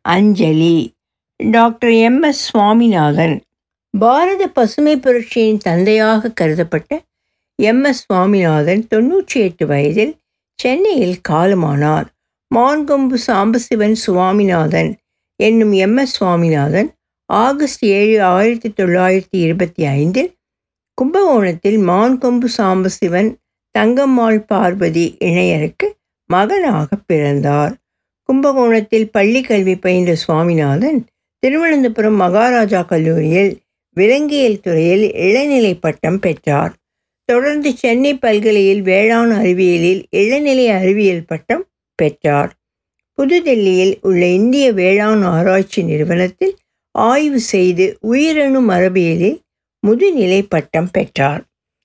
அஞ்சலி doctor M S Swaminathan பாரத பசுமை புரட்சியின் தந்தையாக கருதப்பட்ட எம் எஸ் சுவாமிநாதன் தொன்னூற்றி எட்டு வயதில் சென்னையில் காலமானார் மான்கொம்பு சாம்பசிவன் சுவாமிநாதன் என்னும் எம் எஸ் சுவாமிநாதன் ஆகஸ்ட் ஏழு ஆயிரத்தி தொள்ளாயிரத்தி இருபத்தி ஐந்தில் கும்பகோணத்தில் மான்கொம்பு சாம்பசிவன் தங்கம்மாள் பார்வதி இணையருக்கு மகனாக பிறந்தார் கும்பகோணத்தில் பள்ளி கல்வி பயின்ற சுவாமிநாதன் திருவனந்தபுரம் மகாராஜா கல்லூரியில் விலங்கியல் துறையில் இளநிலை பட்டம் பெற்றார் தொடர்ந்து சென்னை பல்கலையில் வேளாண் அறிவியலில் இளநிலை அறிவியல் பட்டம் பெற்றார் புதுடெல்லியில் உள்ள இந்திய வேளாண் ஆராய்ச்சி நிறுவனத்தில் ஆய்வு செய்து உயிரணு மரபியலில் முதுநிலை பட்டம் பெற்றார்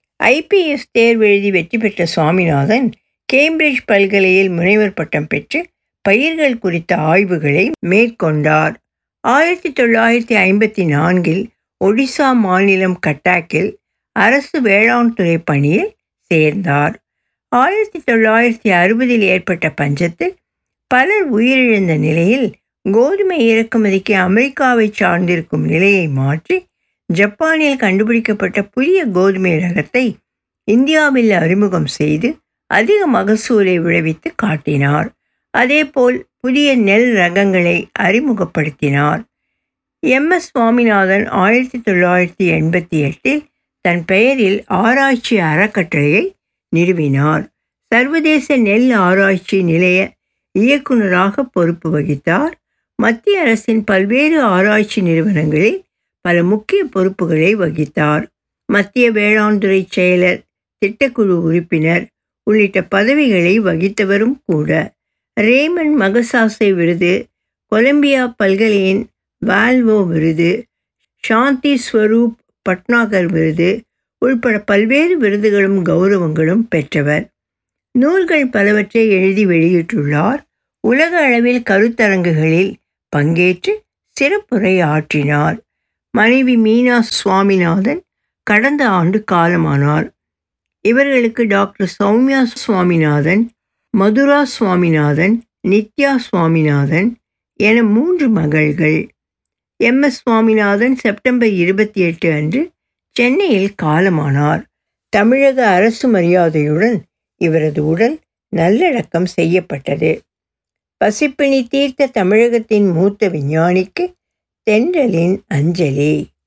ஐபிஎஸ் தேர்வு எழுதி வெற்றி பெற்ற சுவாமிநாதன் கேம்பிரிட்ஜ் பல்கலையில் முனைவர் பட்டம் பெற்று பயிர்கள் குறித்த ஆய்வுகளை மேற்கொண்டார் ஆயிரத்தி தொள்ளாயிரத்தி ஐம்பத்தி நான்கில் ஒடிசா மாநிலம் கட்டாக்கில் அரசு வேளாண் துறை பணியில் சேர்ந்தார் ஆயிரத்தி தொள்ளாயிரத்தி அறுபதில் ஏற்பட்ட பஞ்சத்தில் பலர் உயிரிழந்த நிலையில் கோதுமை இறக்குமதிக்கு அமெரிக்காவை சார்ந்திருக்கும் நிலையை மாற்றி ஜப்பானில் கண்டுபிடிக்கப்பட்ட புதிய கோதுமை ரகத்தை இந்தியாவில் அறிமுகம் செய்து அதிக மகசூலை விளைவித்து காட்டினார் அதேபோல் புதிய நெல் ரகங்களை அறிமுகப்படுத்தினார் எம் எஸ் சுவாமிநாதன் ஆயிரத்தி தொள்ளாயிரத்தி எண்பத்தி எட்டில் தன் பெயரில் ஆராய்ச்சி அறக்கட்டளையை நிறுவினார் சர்வதேச நெல் ஆராய்ச்சி நிலைய இயக்குநராக பொறுப்பு வகித்தார் மத்திய அரசின் பல்வேறு ஆராய்ச்சி நிறுவனங்களில் பல முக்கிய பொறுப்புகளை வகித்தார் மத்திய வேளாண் துறை செயலர் திட்டக்குழு உறுப்பினர் உள்ளிட்ட பதவிகளை வகித்தவரும் கூட ரேமன் மகசாசை விருது கொலம்பியா பல்கலையின் வால்வோ விருது சாந்தி ஸ்வரூப் பட்னாகர் விருது உள்பட பல்வேறு விருதுகளும் கௌரவங்களும் பெற்றவர் நூல்கள் பலவற்றை எழுதி வெளியிட்டுள்ளார் உலக அளவில் கருத்தரங்குகளில் பங்கேற்று சிறப்புரை ஆற்றினார் மனைவி மீனா சுவாமிநாதன் கடந்த ஆண்டு காலமானார் இவர்களுக்கு டாக்டர் சௌமியா சுவாமிநாதன் மதுரா சுவாமிநாதன் நித்யா சுவாமிநாதன் என மூன்று மகள்கள் எம் எஸ் சுவாமிநாதன் செப்டம்பர் இருபத்தி எட்டு அன்று சென்னையில் காலமானார் தமிழக அரசு மரியாதையுடன் இவரது உடல் நல்லடக்கம் செய்யப்பட்டது பசிப்பிணி தீர்த்த தமிழகத்தின் மூத்த விஞ்ஞானிக்கு தென்றலின் அஞ்சலி